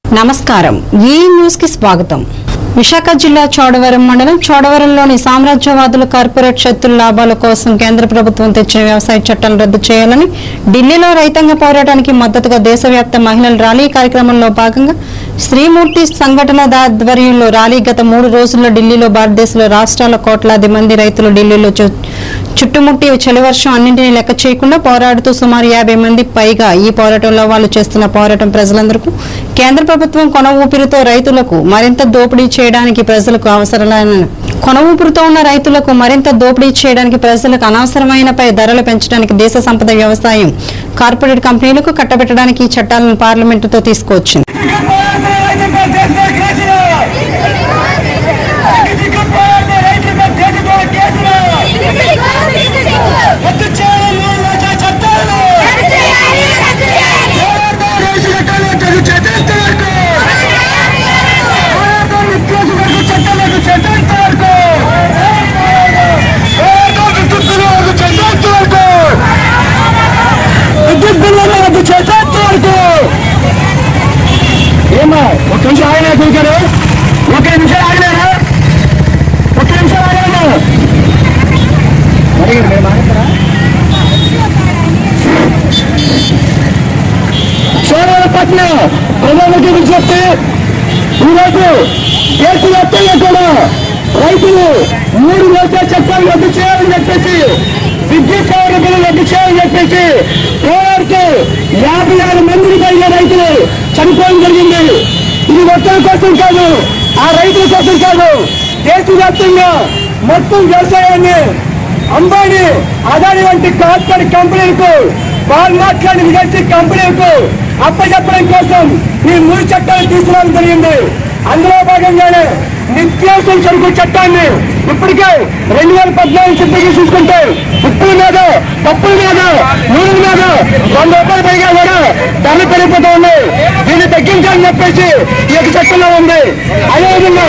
నమస్కారం ఈ న్యూస్ కి స్వాగతం విశాఖ జిల్లా చోడవరం మండలం చోడవరంలోని సామ్రాజ్యవాదుల కార్పొరేట్ శక్తుల లాభాల కోసం కేంద్ర ప్రభుత్వం తెచ్చిన వ్యవసాయ చట్టాలను రద్దు చేయాలని ఢిల్లీలో రైతాంగ పోరాటానికి మద్దతుగా దేశవ్యాప్త మహిళల ర్యాలీ కార్యక్రమంలో భాగంగా శ్రీమూర్తి సంఘటన ఆధ్వర్యంలో ర్యాలీ గత మూడు రోజుల్లో ఢిల్లీలో భారతదేశంలో రాష్ట్రాల కోట్లాది మంది రైతులు ఢిల్లీలో చు- చుట్టుముట్టి చలి వర్షం అన్నింటినీ లెక్క చేయకుండా పోరాడుతూ సుమారు యాభై మంది పైగా ఈ పోరాటంలో వాళ్ళు చేస్తున్న పోరాటం ప్రజలందరికీ కేంద్ర ప్రభుత్వం కొన ఊపిరితో రైతులకు మరింత దోపిడీ చేయడానికి ప్రజలకు అవసరమైన కొన ఊపిరితో ఉన్న రైతులకు మరింత దోపిడీ చేయడానికి ప్రజలకు అనవసరమైనపై ధరలు పెంచడానికి దేశ సంపద వ్యవసాయం కార్పొరేట్ కంపెనీలకు కట్టబెట్టడానికి ఈ చట్టాలను పార్లమెంటుతో తీసుకువచ్చింది ఏమో ఒక నిమిషం ఆగినా చూశారు ఒక నిమిషం ఆగినారా ఒక నిమిషం ఆగాను మరి మీరు మాట్లాడతారా సోమవారపట్నం ప్రధానమంత్రి విజ్ఞప్తి ఈరోజు దేశవ్యాప్తంగా కూడా రైతులు మూడు వ్యవసాయ చట్టాలు రద్దు చేయాలని చెప్పేసి విద్యుత్ సౌర బిల్లు రద్దు చేయాలని చెప్పేసి పోరాడుతూ యాభై ఆరు మందికి పైగా రైతులు చనిపోవడం జరిగింది ఇది మొత్తం కోసం కాదు ఆ రైతుల కోసం కాదు దేశవ్యాప్తంగా మొత్తం వ్యవసాయాన్ని అంబానీ అదాని వంటి కార్పొరేట్ కంపెనీలకు వాళ్ళు మాట్లాడిన విదేశీ కంపెనీలకు అప్పచెప్పడం కోసం ఈ మూడు చట్టాలు తీసుకురావడం జరిగింది అందులో భాగంగానే నిత్యావసర సరుకు చట్టాన్ని ఇప్పటికే రెండు వేల పద్నాలుగు చిత్తగా చూసుకుంటే ఉప్పుల మీద పప్పుల మీద నూనెల మీద వంద రూపాయలు పైగా కూడా ధరలు పెరిగిపోతూ ఉన్నాయి దీన్ని తగ్గించాలని చెప్పేసి ఈ యొక్క చట్టంలో ఉంది అదేవిధంగా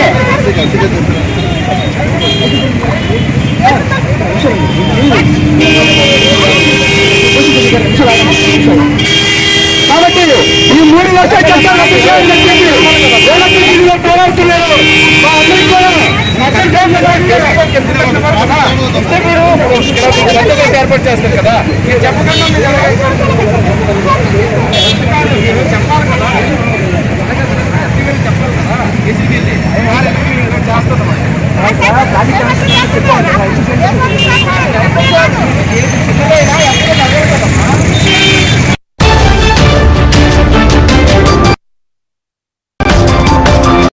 కాబట్టి ఈ మూడు లక్షల చట్టాలు రద్దు చేయాలని చెప్పి వేల మందిలో పోరాడుతున్నారు మా అందరికీ కూడా నచ్చని ఏర్పాటు చేస్తారు కదా మీరు చెప్పకుండా మీరు ఎలా మీరు చెప్పాలి కదా చెప్పాలి కదా ఏసీబీ చేస్తున్నమాట